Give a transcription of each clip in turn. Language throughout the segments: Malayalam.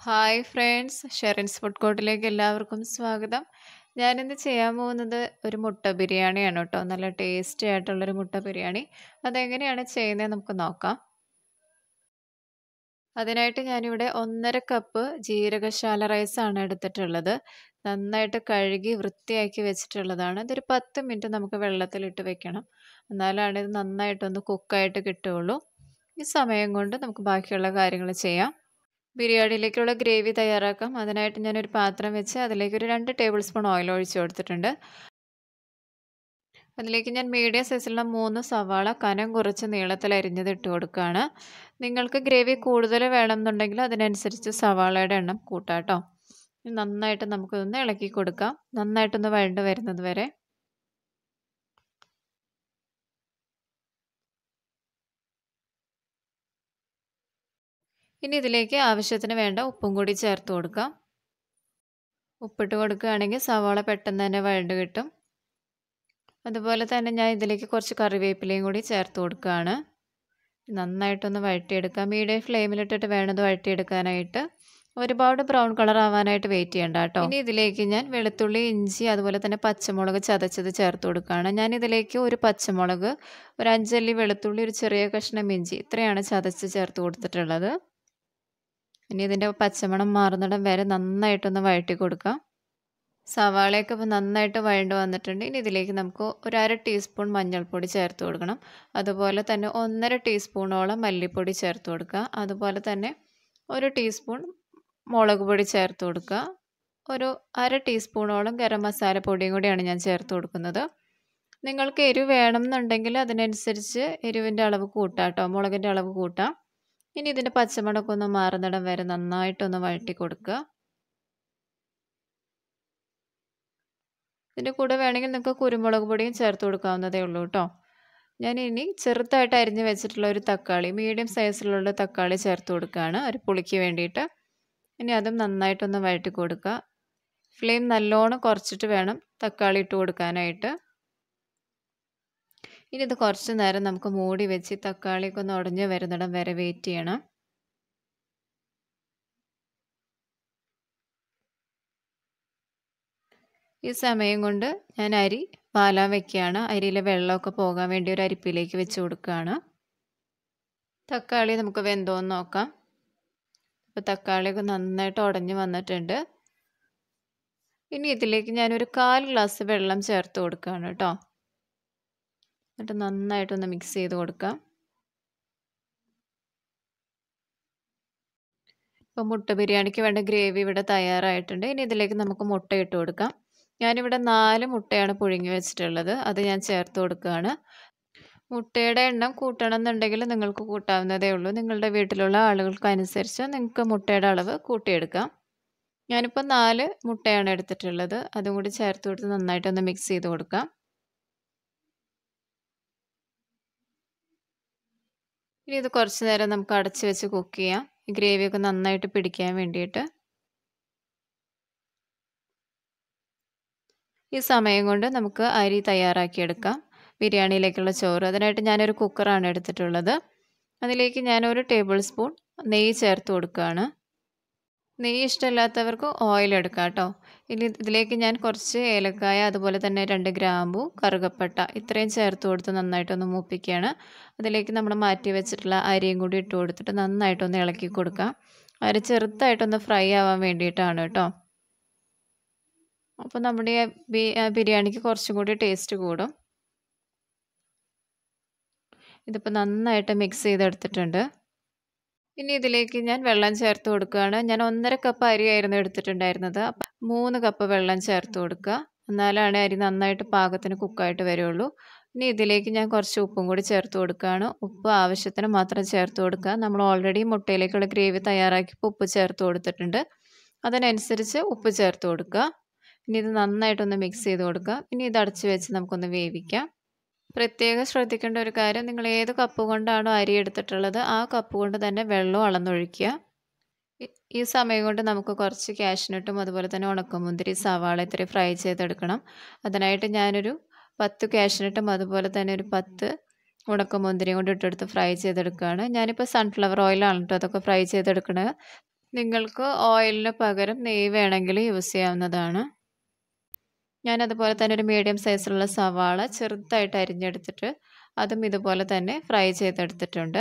ഹായ് ഫ്രണ്ട്സ് ഷെറിൻസ് ഫുഡ് കോർട്ടിലേക്ക് എല്ലാവർക്കും സ്വാഗതം ഞാനിന്ന് ചെയ്യാൻ പോകുന്നത് ഒരു മുട്ട ബിരിയാണിയാണ് കേട്ടോ നല്ല ടേസ്റ്റി ആയിട്ടുള്ളൊരു മുട്ട ബിരിയാണി അതെങ്ങനെയാണ് ചെയ്യുന്നത് നമുക്ക് നോക്കാം അതിനായിട്ട് ഞാനിവിടെ ഒന്നര കപ്പ് ജീരകശാല റൈസാണ് എടുത്തിട്ടുള്ളത് നന്നായിട്ട് കഴുകി വൃത്തിയാക്കി വെച്ചിട്ടുള്ളതാണ് ഇതൊരു പത്ത് മിനിറ്റ് നമുക്ക് വെള്ളത്തിലിട്ട് വെക്കണം എന്നാലാണ് ഇത് നന്നായിട്ടൊന്ന് കുക്കായിട്ട് കിട്ടുകയുള്ളൂ ഈ സമയം കൊണ്ട് നമുക്ക് ബാക്കിയുള്ള കാര്യങ്ങൾ ചെയ്യാം ബിരിയാണിയിലേക്കുള്ള ഗ്രേവി തയ്യാറാക്കാം അതിനായിട്ട് ഞാനൊരു പാത്രം വെച്ച് അതിലേക്ക് ഒരു രണ്ട് ടേബിൾ സ്പൂൺ ഓയിൽ ഒഴിച്ച് കൊടുത്തിട്ടുണ്ട് അതിലേക്ക് ഞാൻ മീഡിയം സൈസിലുള്ള മൂന്ന് സവാള കനം കുറച്ച് നീളത്തിൽ അരിഞ്ഞത് ഇട്ട് കൊടുക്കുകയാണ് നിങ്ങൾക്ക് ഗ്രേവി കൂടുതൽ വേണമെന്നുണ്ടെങ്കിൽ അതിനനുസരിച്ച് സവാളയുടെ എണ്ണം കൂട്ടാട്ടോ നന്നായിട്ട് നമുക്കിതൊന്ന് ഇളക്കി കൊടുക്കാം നന്നായിട്ടൊന്ന് വഴണ്ട് വരുന്നത് വരെ ഇനി ഇതിലേക്ക് ആവശ്യത്തിന് വേണ്ട ഉപ്പും കൂടി ചേർത്ത് കൊടുക്കാം ഉപ്പിട്ട് കൊടുക്കുകയാണെങ്കിൽ സവാള പെട്ടെന്ന് തന്നെ വഴണ്ട് കിട്ടും അതുപോലെ തന്നെ ഞാൻ ഇതിലേക്ക് കുറച്ച് കറിവേപ്പിലയും കൂടി ചേർത്ത് കൊടുക്കുകയാണ് നന്നായിട്ടൊന്ന് വഴറ്റിയെടുക്കാം മീഡിയം ഫ്ലെയിമിലിട്ടിട്ട് വേണത് വഴറ്റിയെടുക്കാനായിട്ട് ഒരുപാട് ബ്രൗൺ കളർ ആവാനായിട്ട് വെയിറ്റ് ചെയ്യണ്ട കേട്ടോ ഇനി ഇതിലേക്ക് ഞാൻ വെളുത്തുള്ളി ഇഞ്ചി അതുപോലെ തന്നെ പച്ചമുളക് ചതച്ചത് ചേർത്ത് കൊടുക്കുകയാണ് ഞാൻ ഇതിലേക്ക് ഒരു പച്ചമുളക് ഒരു അഞ്ചല്ലി വെളുത്തുള്ളി ഒരു ചെറിയ കഷ്ണം ഇഞ്ചി ഇത്രയാണ് ചതച്ച് ചേർത്ത് കൊടുത്തിട്ടുള്ളത് ഇനി ഇതിൻ്റെ പച്ചമണം മാറുന്നിടം വരെ നന്നായിട്ടൊന്ന് വഴറ്റി കൊടുക്കാം സവാളയൊക്കെ ഇപ്പോൾ നന്നായിട്ട് വഴണ്ട് വന്നിട്ടുണ്ട് ഇനി ഇതിലേക്ക് നമുക്ക് ഒരു അര ടീസ്പൂൺ മഞ്ഞൾപ്പൊടി ചേർത്ത് കൊടുക്കണം അതുപോലെ തന്നെ ഒന്നര ടീസ്പൂണോളം മല്ലിപ്പൊടി ചേർത്ത് കൊടുക്കുക അതുപോലെ തന്നെ ഒരു ടീസ്പൂൺ മുളക് പൊടി ചേർത്ത് കൊടുക്കുക ഒരു അര ടീസ്പൂണോളം ഗരം മസാല പൊടിയും കൂടിയാണ് ഞാൻ ചേർത്ത് കൊടുക്കുന്നത് നിങ്ങൾക്ക് എരിവ് വേണമെന്നുണ്ടെങ്കിൽ അതിനനുസരിച്ച് എരിവിൻ്റെ അളവ് കൂട്ടാം കേട്ടോ മുളകിൻ്റെ അളവ് കൂട്ടാം ഇനി ഇതിൻ്റെ പച്ചമുളക് ഒന്ന് മാറുന്നിടം വരെ നന്നായിട്ടൊന്ന് വഴറ്റി കൊടുക്കുക ഇതിൻ്റെ കൂടെ വേണമെങ്കിൽ നിങ്ങൾക്ക് കുരുമുളക് പൊടിയും ചേർത്ത് കൊടുക്കാവുന്നതേ ഉള്ളൂ കേട്ടോ ഞാൻ ഇനി ചെറുതായിട്ട് അരിഞ്ഞ് വെച്ചിട്ടുള്ള ഒരു തക്കാളി മീഡിയം സൈസിലുള്ള തക്കാളി ചേർത്ത് കൊടുക്കുകയാണ് ഒരു പുളിക്ക് വേണ്ടിയിട്ട് ഇനി അതും നന്നായിട്ടൊന്ന് വഴറ്റി കൊടുക്കുക ഫ്ലെയിം നല്ലോണം കുറച്ചിട്ട് വേണം തക്കാളി ഇട്ട് കൊടുക്കാനായിട്ട് ഇനി ഇത് കുറച്ച് നേരം നമുക്ക് മൂടി വെച്ച് തക്കാളിയൊക്കെ ഒന്ന് ഉടഞ്ഞ് വരുന്നിടം വരെ വെയിറ്റ് ചെയ്യണം ഈ സമയം കൊണ്ട് ഞാൻ അരി പാലാൻ വെക്കുകയാണ് അരിയിലെ വെള്ളമൊക്കെ പോകാൻ വേണ്ടി ഒരു അരിപ്പിലേക്ക് വെച്ച് കൊടുക്കുകയാണ് തക്കാളി നമുക്ക് വെന്തോന്ന് നോക്കാം ഇപ്പോൾ തക്കാളിയൊക്കെ നന്നായിട്ട് ഉടഞ്ഞ് വന്നിട്ടുണ്ട് ഇനി ഇതിലേക്ക് ഞാനൊരു കാൽ ഗ്ലാസ് വെള്ളം ചേർത്ത് കൊടുക്കുകയാണ് കേട്ടോ എന്നിട്ട് നന്നായിട്ടൊന്ന് മിക്സ് ചെയ്ത് കൊടുക്കാം ഇപ്പോൾ മുട്ട ബിരിയാണിക്ക് വേണ്ട ഗ്രേവി ഇവിടെ തയ്യാറായിട്ടുണ്ട് ഇനി ഇതിലേക്ക് നമുക്ക് മുട്ട ഇട്ട് കൊടുക്കാം ഞാനിവിടെ നാല് മുട്ടയാണ് പുഴുങ്ങി വെച്ചിട്ടുള്ളത് അത് ഞാൻ ചേർത്ത് കൊടുക്കുകയാണ് മുട്ടയുടെ എണ്ണം കൂട്ടണം എന്നുണ്ടെങ്കിൽ നിങ്ങൾക്ക് കൂട്ടാവുന്നതേ ഉള്ളൂ നിങ്ങളുടെ വീട്ടിലുള്ള ആളുകൾക്ക് അനുസരിച്ച് നിങ്ങൾക്ക് മുട്ടയുടെ അളവ് കൂട്ടിയെടുക്കാം ഞാനിപ്പോൾ നാല് മുട്ടയാണ് എടുത്തിട്ടുള്ളത് അതും കൂടി ചേർത്ത് കൊടുത്ത് നന്നായിട്ടൊന്ന് മിക്സ് ചെയ്ത് കൊടുക്കാം ഇനി ഇത് കുറച്ച് നേരം നമുക്ക് അടച്ച് വെച്ച് കുക്ക് ചെയ്യാം ഈ ഗ്രേവിയൊക്കെ നന്നായിട്ട് പിടിക്കാൻ വേണ്ടിയിട്ട് ഈ സമയം കൊണ്ട് നമുക്ക് അരി തയ്യാറാക്കിയെടുക്കാം ബിരിയാണിയിലേക്കുള്ള ചോറ് അതിനായിട്ട് ഞാനൊരു കുക്കറാണ് എടുത്തിട്ടുള്ളത് അതിലേക്ക് ഞാനൊരു ടേബിൾ സ്പൂൺ നെയ്യ് ചേർത്ത് കൊടുക്കുകയാണ് നെയ്യ് ഇഷ്ടമില്ലാത്തവർക്ക് ഓയിൽ എടുക്കാം കേട്ടോ ഇനി ഇതിലേക്ക് ഞാൻ കുറച്ച് ഏലക്കായ അതുപോലെ തന്നെ രണ്ട് ഗ്രാമ്പു കറുകപ്പട്ട ഇത്രയും ചേർത്ത് കൊടുത്ത് നന്നായിട്ടൊന്ന് മൂപ്പിക്കുകയാണ് അതിലേക്ക് നമ്മൾ മാറ്റി വെച്ചിട്ടുള്ള അരിയും കൂടി ഇട്ട് കൊടുത്തിട്ട് നന്നായിട്ടൊന്ന് ഇളക്കി കൊടുക്കാം അരി ചെറുതായിട്ടൊന്ന് ഫ്രൈ ആവാൻ വേണ്ടിയിട്ടാണ് കേട്ടോ അപ്പോൾ നമ്മുടെ ബിരിയാണിക്ക് കുറച്ചും കൂടി ടേസ്റ്റ് കൂടും ഇതിപ്പോൾ നന്നായിട്ട് മിക്സ് ചെയ്തെടുത്തിട്ടുണ്ട് ഇനി ഇതിലേക്ക് ഞാൻ വെള്ളം ചേർത്ത് കൊടുക്കുകയാണ് ഞാൻ ഒന്നര കപ്പ് അരിയായിരുന്നു എടുത്തിട്ടുണ്ടായിരുന്നത് അപ്പം മൂന്ന് കപ്പ് വെള്ളം ചേർത്ത് കൊടുക്കുക എന്നാലാണ് അരി നന്നായിട്ട് പാകത്തിന് കുക്കായിട്ട് വരുള്ളൂ ഇനി ഇതിലേക്ക് ഞാൻ കുറച്ച് ഉപ്പും കൂടി ചേർത്ത് കൊടുക്കുകയാണ് ഉപ്പ് ആവശ്യത്തിന് മാത്രം ചേർത്ത് കൊടുക്കുക നമ്മൾ ഓൾറെഡി മുട്ടയിലേക്കുള്ള ഗ്രേവി തയ്യാറാക്കിയപ്പോൾ ഉപ്പ് ചേർത്ത് കൊടുത്തിട്ടുണ്ട് അതിനനുസരിച്ച് ഉപ്പ് ചേർത്ത് കൊടുക്കുക ഇനി ഇത് നന്നായിട്ടൊന്ന് മിക്സ് ചെയ്ത് കൊടുക്കുക ഇനി ഇത് അടച്ച് വെച്ച് നമുക്കൊന്ന് വേവിക്കാം പ്രത്യേകം ശ്രദ്ധിക്കേണ്ട ഒരു കാര്യം നിങ്ങൾ ഏത് കപ്പ് കൊണ്ടാണോ അരി എടുത്തിട്ടുള്ളത് ആ കപ്പ് കൊണ്ട് തന്നെ വെള്ളം അളന്നൊഴിക്കുക ഈ സമയം കൊണ്ട് നമുക്ക് കുറച്ച് കാഷ്നട്ടും അതുപോലെ തന്നെ ഉണക്കമുന്തിരി സവാള ഇത്രയും ഫ്രൈ ചെയ്തെടുക്കണം അതിനായിട്ട് ഞാനൊരു പത്ത് കാഷ്നട്ടും അതുപോലെ തന്നെ ഒരു പത്ത് ഉണക്കമുന്തിരിയും കൊണ്ട് ഇട്ടെടുത്ത് ഫ്രൈ ചെയ്തെടുക്കുകയാണ് ഞാനിപ്പോൾ സൺഫ്ലവർ ഓയിലാണ് കേട്ടോ അതൊക്കെ ഫ്രൈ ചെയ്തെടുക്കണത് നിങ്ങൾക്ക് ഓയിലിന് പകരം നെയ്യ് വേണമെങ്കിൽ യൂസ് ചെയ്യാവുന്നതാണ് ഞാൻ അതുപോലെ തന്നെ ഒരു മീഡിയം സൈസിലുള്ള സവാള ചെറുതായിട്ട് അരിഞ്ഞെടുത്തിട്ട് അതും ഇതുപോലെ തന്നെ ഫ്രൈ ചെയ്തെടുത്തിട്ടുണ്ട്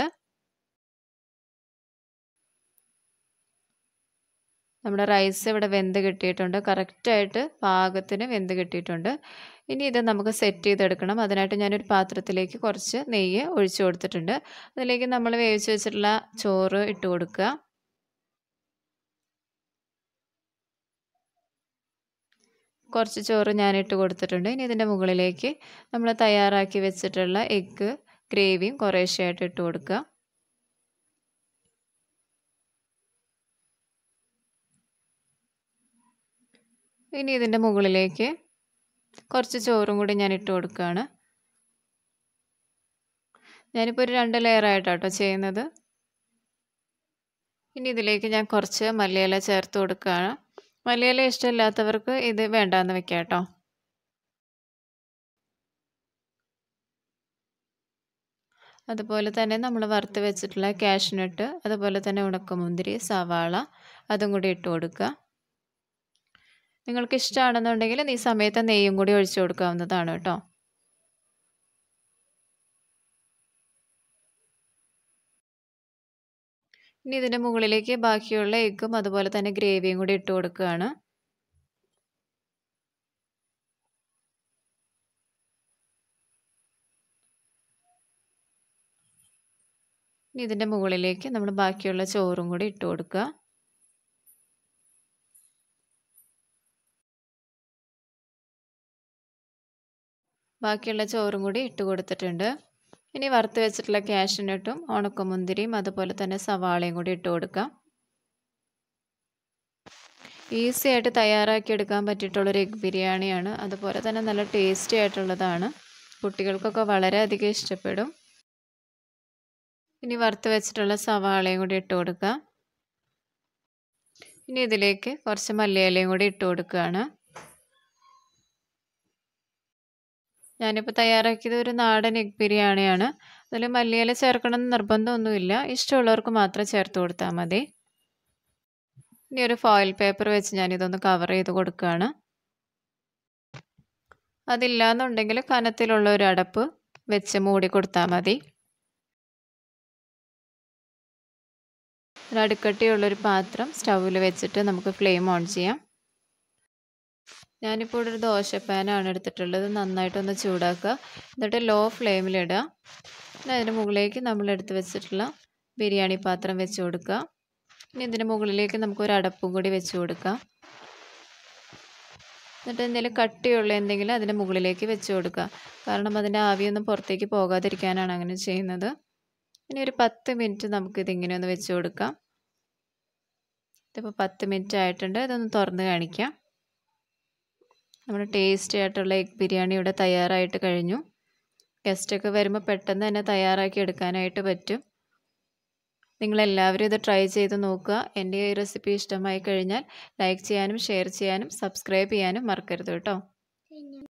നമ്മുടെ റൈസ് ഇവിടെ വെന്ത് കിട്ടിയിട്ടുണ്ട് കറക്റ്റായിട്ട് പാകത്തിന് വെന്ത് കിട്ടിയിട്ടുണ്ട് ഇനി ഇത് നമുക്ക് സെറ്റ് ചെയ്തെടുക്കണം അതിനായിട്ട് ഞാനൊരു പാത്രത്തിലേക്ക് കുറച്ച് നെയ്യ് ഒഴിച്ചു കൊടുത്തിട്ടുണ്ട് അതിലേക്ക് നമ്മൾ വേവിച്ച് വെച്ചിട്ടുള്ള ചോറ് ഇട്ട് കൊടുക്കുക കുറച്ച് ചോറ് ഞാൻ ഇട്ട് കൊടുത്തിട്ടുണ്ട് ഇനി ഇതിൻ്റെ മുകളിലേക്ക് നമ്മൾ തയ്യാറാക്കി വെച്ചിട്ടുള്ള എഗ്ഗ് ഗ്രേവിയും കുറേശ്ശെയായിട്ട് ഇട്ട് കൊടുക്കുക ഇനി ഇതിൻ്റെ മുകളിലേക്ക് കുറച്ച് ചോറും കൂടി ഞാൻ ഇട്ട് കൊടുക്കുകയാണ് ഞാനിപ്പോൾ ഒരു രണ്ട് ലെയർ ആയിട്ടാട്ടോ ചെയ്യുന്നത് ഇനി ഇതിലേക്ക് ഞാൻ കുറച്ച് മല്ലിയില ചേർത്ത് കൊടുക്കുകയാണ് മല്ലിയില ഇഷ്ടമില്ലാത്തവർക്ക് ഇത് വേണ്ടാന്ന് വെക്കാം കേട്ടോ അതുപോലെ തന്നെ നമ്മൾ വറുത്ത് വെച്ചിട്ടുള്ള കാഷ്നട്ട് അതുപോലെ തന്നെ ഉണക്കമുന്തിരി സവാള അതും കൂടി ഇട്ട് കൊടുക്കുക നിങ്ങൾക്ക് ഇഷ്ടമാണെന്നുണ്ടെങ്കിൽ ഈ സമയത്ത് നെയ്യും കൂടി ഒഴിച്ചു കൊടുക്കാവുന്നതാണ് കേട്ടോ ഇനി ഇതിൻ്റെ മുകളിലേക്ക് ബാക്കിയുള്ള എഗ്ഗും അതുപോലെ തന്നെ ഗ്രേവിയും കൂടി ഇട്ട് കൊടുക്കുകയാണ് ഇനി ഇതിൻ്റെ മുകളിലേക്ക് നമ്മൾ ബാക്കിയുള്ള ചോറും കൂടി ഇട്ട് കൊടുക്കുക ബാക്കിയുള്ള ചോറും കൂടി ഇട്ട് കൊടുത്തിട്ടുണ്ട് ഇനി വറുത്ത് വെച്ചിട്ടുള്ള കാഷ്നട്ടും ഉണക്കമുന്തിരിയും അതുപോലെ തന്നെ സവാളയും കൂടി ഇട്ട് കൊടുക്കാം ഈസി ആയിട്ട് തയ്യാറാക്കി എടുക്കാൻ പറ്റിയിട്ടുള്ളൊരു എഗ് ബിരിയാണിയാണ് അതുപോലെ തന്നെ നല്ല ടേസ്റ്റി ആയിട്ടുള്ളതാണ് കുട്ടികൾക്കൊക്കെ വളരെയധികം ഇഷ്ടപ്പെടും ഇനി വറുത്ത് വെച്ചിട്ടുള്ള സവാളയും കൂടി ഇട്ട് കൊടുക്കുക ഇനി ഇതിലേക്ക് കുറച്ച് മല്ലിയിലയും കൂടി ഇട്ട് കൊടുക്കുകയാണ് ഞാനിപ്പോൾ തയ്യാറാക്കിയത് ഒരു നാടൻ എഗ് ബിരിയാണിയാണ് അതിൽ മല്ലിയില ചേർക്കണമെന്ന് നിർബന്ധമൊന്നുമില്ല ഇഷ്ടമുള്ളവർക്ക് മാത്രം ചേർത്ത് കൊടുത്താൽ മതി ഇനി ഒരു ഫോയിൽ പേപ്പർ വെച്ച് ഞാനിതൊന്ന് കവർ ചെയ്ത് കൊടുക്കുകയാണ് അതില്ലാന്നുണ്ടെങ്കിൽ കനത്തിലുള്ള ഒരു അടപ്പ് വെച്ച് മൂടി കൊടുത്താൽ മതി ഒരു അടുക്കട്ടിയുള്ളൊരു പാത്രം സ്റ്റൗവിൽ വെച്ചിട്ട് നമുക്ക് ഫ്ലെയിം ഓൺ ചെയ്യാം ഞാനിപ്പോൾ ഇവിടെ ഒരു ദോശപ്പാനാണ് എടുത്തിട്ടുള്ളത് നന്നായിട്ടൊന്ന് ചൂടാക്കുക എന്നിട്ട് ലോ ഫ്ലെയിമിലിടുക പിന്നെ അതിന് മുകളിലേക്ക് നമ്മൾ എടുത്ത് വെച്ചിട്ടുള്ള ബിരിയാണി പാത്രം വെച്ച് കൊടുക്കുക ഇനി ഇതിന് മുകളിലേക്ക് നമുക്ക് ഒരു അടപ്പും കൂടി വെച്ച് കൊടുക്കാം എന്നിട്ട് എന്തെങ്കിലും കട്ടിയുള്ള എന്തെങ്കിലും അതിൻ്റെ മുകളിലേക്ക് വെച്ച് കൊടുക്കുക കാരണം അതിൻ്റെ ആവിയൊന്നും പുറത്തേക്ക് പോകാതിരിക്കാനാണ് അങ്ങനെ ചെയ്യുന്നത് ഇനി ഒരു പത്ത് മിനിറ്റ് നമുക്കിതിങ്ങനെ ഒന്ന് വെച്ച് കൊടുക്കാം ഇതിപ്പോൾ പത്ത് മിനിറ്റ് ആയിട്ടുണ്ട് ഇതൊന്ന് തുറന്ന് കാണിക്കാം നമ്മുടെ ടേസ്റ്റി ആയിട്ടുള്ള എഗ് ബിരിയാണി ഇവിടെ തയ്യാറായിട്ട് കഴിഞ്ഞു ഗസ്റ്റൊക്കെ വരുമ്പോൾ പെട്ടെന്ന് തന്നെ തയ്യാറാക്കി എടുക്കാനായിട്ട് പറ്റും നിങ്ങളെല്ലാവരും ഇത് ട്രൈ ചെയ്ത് നോക്കുക എൻ്റെ ഈ റെസിപ്പി ഇഷ്ടമായി കഴിഞ്ഞാൽ ലൈക്ക് ചെയ്യാനും ഷെയർ ചെയ്യാനും സബ്സ്ക്രൈബ് ചെയ്യാനും മറക്കരുത് കേട്ടോ